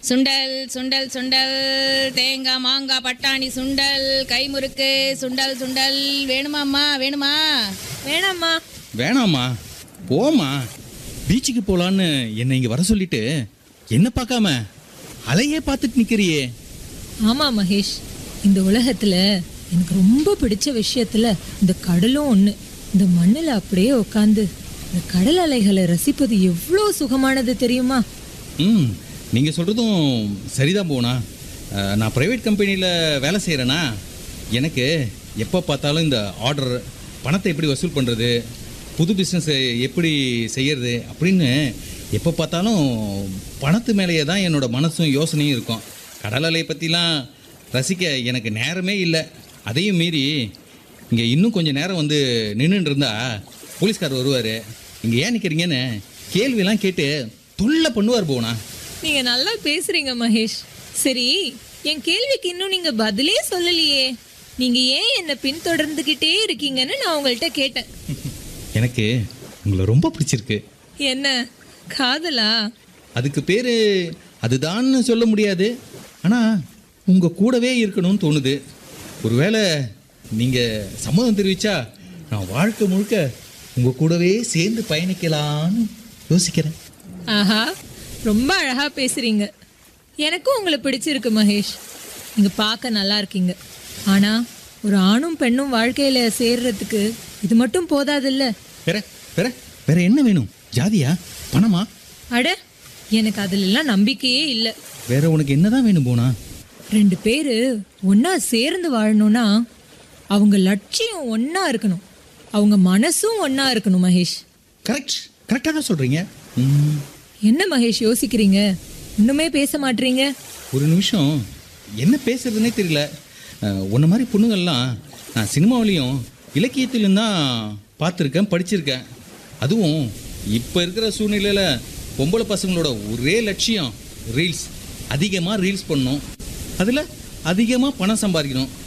சுண்டல் சுண்டல் சுண்டல் தேங்காய் மாங்காய் பட்டாணி சுண்டல் கைமுறுக்கு சுண்டல் சுண்டல் வேணுமாம்மா வேணுமா வேணாம்மா வேணாம்மா போம்மா பீச்சுக்கு போலான்னு என்னை இங்க வர சொல்லிட்டு என்ன பார்க்காம அலையே பார்த்துட்டு நிக்கிறியே ஆமா மகேஷ் இந்த உலகத்துல எனக்கு ரொம்ப பிடிச்ச விஷயத்துல இந்த கடலும் ஒண்ணு இந்த மண்ணுல அப்படியே உட்காந்து இந்த கடல் அலைகளை ரசிப்பது எவ்வளோ சுகமானது தெரியுமா ம் நீங்க சொல்றதும் சரிதான் போனா அஹ், நான் பிரைவேட் கம்பெனியில் வேலை செய்கிறேன்னா எனக்கு எப்போ பார்த்தாலும் இந்த ஆர்டர் பணத்தை எப்படி வசூல் பண்ணுறது புது பிஸ்னஸ் எப்படி செய்யறது அப்படின்னு எப்போ பார்த்தாலும் பணத்து மேலேயே தான் என்னோட மனசும் யோசனையும் இருக்கும் கடல் அலையை பற்றிலாம் ரசிக்க எனக்கு நேரமே இல்லை அதையும் மீறி இங்கே இன்னும் கொஞ்சம் நேரம் வந்து நின்றுட்டு இருந்தா போலீஸ்கார் வருவார் இங்கே ஏன் நிற்கிறீங்கன்னு கேள்வியெல்லாம் கேட்டு தொல்லை பண்ணுவார் போனா நீங்க நல்லா பேசுறீங்க மகேஷ் சரி என் கேள்விக்கு இன்னும் நீங்க பதிலே சொல்லலையே நீங்க ஏன் என்னை பின்தொடர்ந்துகிட்டே இருக்கீங்கன்னு நான் உங்கள்கிட்ட கேட்டேன் எனக்கு உங்களை ரொம்ப பிடிச்சிருக்கு என்ன காதலா அதுக்கு பேர் அதுதான்னு சொல்ல முடியாது ஆனால் உங்கள் கூடவே இருக்கணும்னு தோணுது ஒருவேளை நீங்கள் சம்மதம் தெரிவிச்சா நான் வாழ்க்கை முழுக்க உங்கள் கூடவே சேர்ந்து பயணிக்கலான்னு யோசிக்கிறேன் ஆஹா ரொம்ப அழகா பேசுறீங்க எனக்கும் உங்களை பிடிச்சிருக்கு மகேஷ் நீங்க பார்க்க நல்லா இருக்கீங்க ஆனா ஒரு ஆணும் பெண்ணும் வாழ்க்கையில சேர்றதுக்கு இது மட்டும் போதாதுல்ல வேற வேற வேற என்ன வேணும் ஜாதியா பணமா அட எனக்கு அதுலெல்லாம் நம்பிக்கையே இல்லை வேற உனக்கு என்னதான் வேணும் போனா ரெண்டு பேரு ஒண்ணா சேர்ந்து வாழணும்னா அவங்க லட்சியம் ஒண்ணா இருக்கணும் அவங்க மனசும் ஒண்ணா இருக்கணும் மகேஷ் கரெக்ட் கரெக்டாக தான் சொல்கிறீங்க ம் என்ன மகேஷ் யோசிக்கிறீங்க இன்னுமே பேச மாட்டீங்க ஒரு நிமிஷம் என்ன பேசுறதுனே தெரியல அஹ், உன்ன மாதிரி பொண்ணுங்கள்லாம் நான் சினிமாவிலையும் இலக்கியத்திலும் தான் பார்த்துருக்கேன் படிச்சிருக்கேன் அதுவும் இப்போ இருக்கிற சூழ்நிலையில் பொம்பளை பசங்களோட ஒரே லட்சியம் ரீல்ஸ் அதிகமாக ரீல்ஸ் பண்ணணும் அதில் அதிகமாக பணம் சம்பாதிக்கணும்